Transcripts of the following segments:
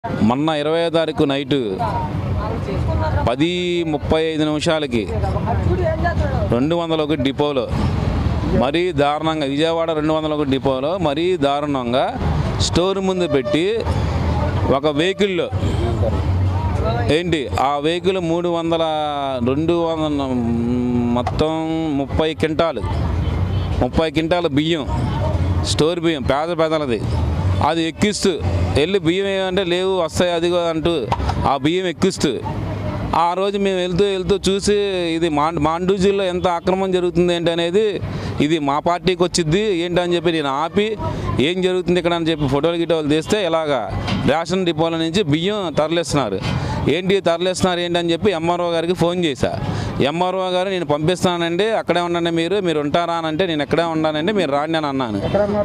మొన్న ఇరవై తారీఖు నైటు పది ముప్పై ఐదు నిమిషాలకి రెండు వందల ఒకటి డిపోలో మరీ దారుణంగా విజయవాడ రెండు వందల ఒకటి డిపోలో మరీ దారుణంగా స్టోర్ ముందు పెట్టి ఒక వెహికల్లో ఏంటి ఆ వెహికల్ మూడు వందల రెండు వందల మొత్తం ముప్పై క్వింటాలు ముప్పై క్వింటాల బియ్యం స్టోర్ బియ్యం పేద పేదలది అది ఎక్కిస్తూ వెళ్ళి బియ్యం ఏమంటే లేవు వస్తాయి అదిగో అంటూ ఆ బియ్యం ఎక్కిస్తూ ఆ రోజు మేము వెళ్తూ వెళ్తూ చూసి ఇది మాండ్ మాండూజీలో ఎంత ఆక్రమణ జరుగుతుంది ఏంటి అనేది ఇది మా పార్టీకి వచ్చింది ఏంటని చెప్పి నేను ఆపి ఏం జరుగుతుంది ఇక్కడ అని చెప్పి ఫోటోలు గిటోలు తీస్తే ఇలాగా రేషన్ డిపోల నుంచి బియ్యం తరలిస్తున్నారు ఏంటి తరలిస్తున్నారు ఏంటి అని చెప్పి ఎంఆర్ఓ గారికి ఫోన్ చేశా ఎంఆర్ఓ గారు నేను పంపిస్తానండి అక్కడే ఉండండి మీరు మీరు ఉంటారా అని అంటే నేను ఎక్కడే ఉన్నానండి మీరు రాండి అని అన్నాను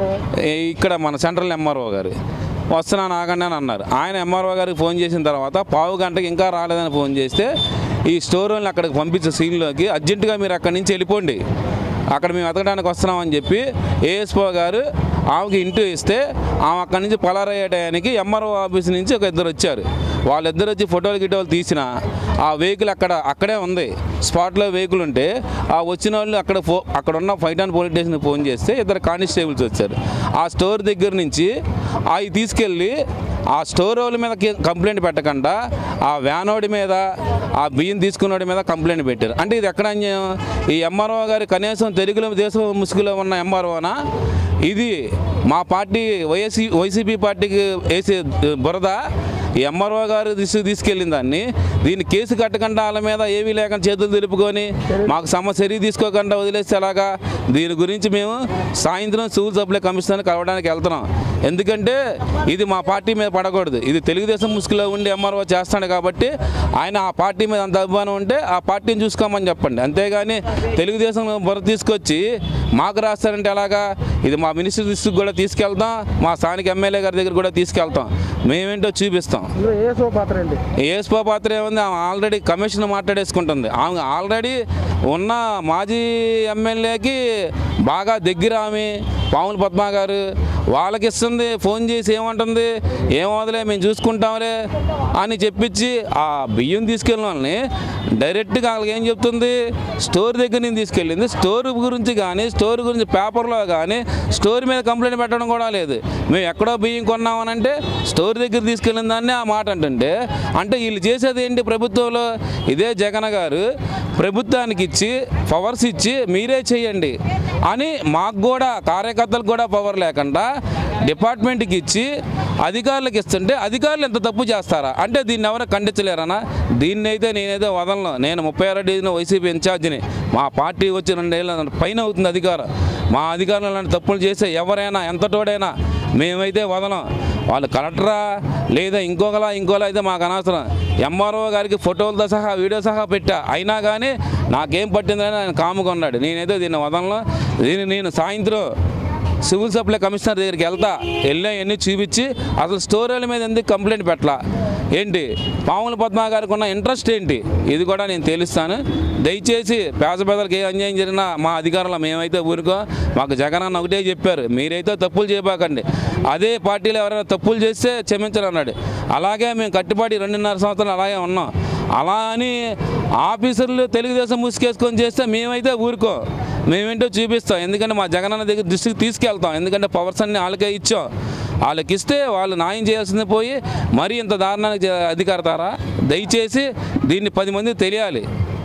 ఏ, ఇక్కడ మన సెంట్రల్ ఎంఆర్ఓ గారు వస్తున్నాను ఆగండి అని అన్నారు ఆయన ఎంఆర్ఓ గారికి ఫోన్ చేసిన తర్వాత పావు గంటకి ఇంకా రాలేదని ఫోన్ చేస్తే ఈ స్టోర్ వాళ్ళని అక్కడికి పంపించే సీన్లోకి అర్జెంటుగా మీరు అక్కడి నుంచి వెళ్ళిపోండి అక్కడ మేము ఎతకడానికి వస్తున్నామని చెప్పి ఏఎస్పో గారు ఆమెకి ఇంటూ ఇస్తే ఆమె అక్కడి నుంచి పలారయ్యే టయానికి ఎంఆర్ఓ ఆఫీస్ నుంచి ఒక ఇద్దరు వచ్చారు వాళ్ళిద్దరు వచ్చి ఫోటోలు గిటోలు తీసిన ఆ వెహికల్ అక్కడ అక్కడే ఉంది స్పాట్లో వెహికల్ ఉంటే ఆ వచ్చిన వాళ్ళు అక్కడ ఫో అక్కడ ఉన్న ఫైట్ అండ్ పోలీస్ స్టేషన్కి ఫోన్ చేస్తే ఇద్దరు కానిస్టేబుల్స్ వచ్చారు ఆ స్టోర్ దగ్గర నుంచి అవి తీసుకెళ్ళి ఆ స్టోర్ వాళ్ళ మీద కి- కంప్లైంట్ పెట్టకుండా ఆ వ్యానోడి మీద ఆ బియ్యం తీసుకున్నోడి మీద కంప్లైంట్ పెట్టారు అంటే ఇది ఎక్కడ అన్యాయం ఈ ఎంఆర్ఓ గారి కనీసం తెలుగులో దేశ ముసుగులో ఉన్న ఎంఆర్ఓనా ఇది మా పార్టీ వైఎస్సీ వైసీపీ పార్టీకి వేసే బురద ఈ ఎంఆర్ఓ గారు తీసుకు తీసుకెళ్ళిన దాన్ని దీన్ని కేసు కట్టకుండా వాళ్ళ మీద ఏమీ లేకుండా చేతులు తెలుపుకొని మాకు సమ చర్య తీసుకోకుండా వదిలేస్తే ఎలాగా దీని గురించి మేము సాయంత్రం సివిల్ సప్లై కమిషనర్ కలవడానికి వెళ్తున్నాం ఎందుకంటే ఇది మా పార్టీ మీద పడకూడదు ఇది తెలుగుదేశం ముసుగులో ఉండి ఎంఆర్ఓ చేస్తాడు కాబట్టి ఆయన ఆ పార్టీ మీద అంత అభిమానం ఉంటే ఆ పార్టీని చూసుకోమని చెప్పండి అంతేగాని తెలుగుదేశం బుర్ర తీసుకొచ్చి మాకు రాస్తారంటే ఎలాగా ఇది మా మినిస్టర్ దృష్టికి కూడా తీసుకెళ్తాం మా స్థానిక ఎమ్మెల్యే గారి దగ్గర కూడా తీసుకెళ్తాం మేమేంటో చూపిస్తాం ఇందులో ఏ సో పాత్ర అండి ఏఎస్పో పాత్ర ఏముంది ఆమె ఆల్రెడీ కమిషన్ మాట్లాడేసుకుంటుంది ఆమె ఆల్రెడీ ఉన్న మాజీ ఎమ్మెల్యేకి బాగా దగ్గర ఆమె పాముల పద్మ గారు వాళ్ళకి ఇస్తుంది ఫోన్ చేసి ఏమంటుంది ఏమవదులే మేము చూసుకుంటాంలే అని చెప్పించి ఆ బియ్యం తీసుకెళ్ళిన వాళ్ళని డైరెక్ట్గా వాళ్ళకి ఏం చెప్తుంది స్టోర్ దగ్గర నుంచి తీసుకెళ్ళింది స్టోర్ గురించి కానీ స్టోర్ గురించి పేపర్లో కానీ స్టోర్ మీద కంప్లైంట్ పెట్టడం కూడా లేదు మేము ఎక్కడో బియ్యం కొన్నామనంటే స్టోర్ దగ్గర తీసుకెళ్ళిన దాన్ని ఆ మాట అంటుంటే అంటే వీళ్ళు చేసేది ఏంటి ప్రభుత్వంలో ఇదే జగన్ గారు ప్రభుత్వానికి ఇచ్చి పవర్స్ ఇచ్చి మీరే చేయండి అని మాకు కూడా కార్యకర్తలకు కూడా పవర్ లేకుండా డిపార్ట్మెంట్కి ఇచ్చి అధికారులకు ఇస్తుంటే అధికారులు ఎంత తప్పు చేస్తారా అంటే దీన్ని ఎవరు ఖండించలేరనా దీన్ని అయితే నేనైతే వదలను నేను ముప్పై ఆరో డివిజన్ వైసీపీ ఇన్ఛార్జిని మా పార్టీ వచ్చి రెండేళ్ళ పైన అవుతుంది అధికారం మా అధికారులు అలాంటి తప్పులు చేస్తే ఎవరైనా ఎంతటోడైనా మేమైతే వదలం వాళ్ళు కలెక్టరా లేదా ఇంకొకలా ఇంకోలా అయితే మాకు అనవసరం ఎంఆర్ఓ గారికి ఫోటోలతో సహా వీడియో సహా పెట్టా అయినా కానీ నాకేం పట్టిందని ఆయన కాముగా ఉన్నాడు నేనైతే దీన్ని వదలను దీన్ని నేను సాయంత్రం సివిల్ సప్లై కమిషనర్ దగ్గరికి వెళ్తా వెళ్ళి అవన్నీ చూపించి అసలు స్టోరీల మీద ఎందుకు కంప్లైంట్ పెట్టలా ఏంటి పాముల పద్మ గారికి ఉన్న ఇంట్రెస్ట్ ఏంటి ఇది కూడా నేను తెలుస్తాను దయచేసి పేద పేదలకు ఏ అన్యాయం జరిగినా మా అధికారంలో మేమైతే ఊరుకో మాకు జగన్ అన్న ఒకటే చెప్పారు మీరైతే తప్పులు చేయబాకండి అదే పార్టీలో ఎవరైనా తప్పులు చేస్తే క్షమించరు అన్నాడు అలాగే మేము కట్టుబడి రెండున్నర సంవత్సరాలు అలాగే ఉన్నాం అలా అని ఆఫీసర్లు తెలుగుదేశం ముసుకేసుకొని చేస్తే మేమైతే ఊరుకో మేమేంటో చూపిస్తాం ఎందుకంటే మా జగనన్న దగ్గర దృష్టికి తీసుకెళ్తాం ఎందుకంటే పవర్స్ అన్ని వాళ్ళకే ఇచ్చాం వాళ్ళకి ఇస్తే వాళ్ళు న్యాయం చేయాల్సింది పోయి మరీ ఇంత దారుణానికి చే- అధికారతారా దయచేసి దీన్ని పది మంది తెలియాలి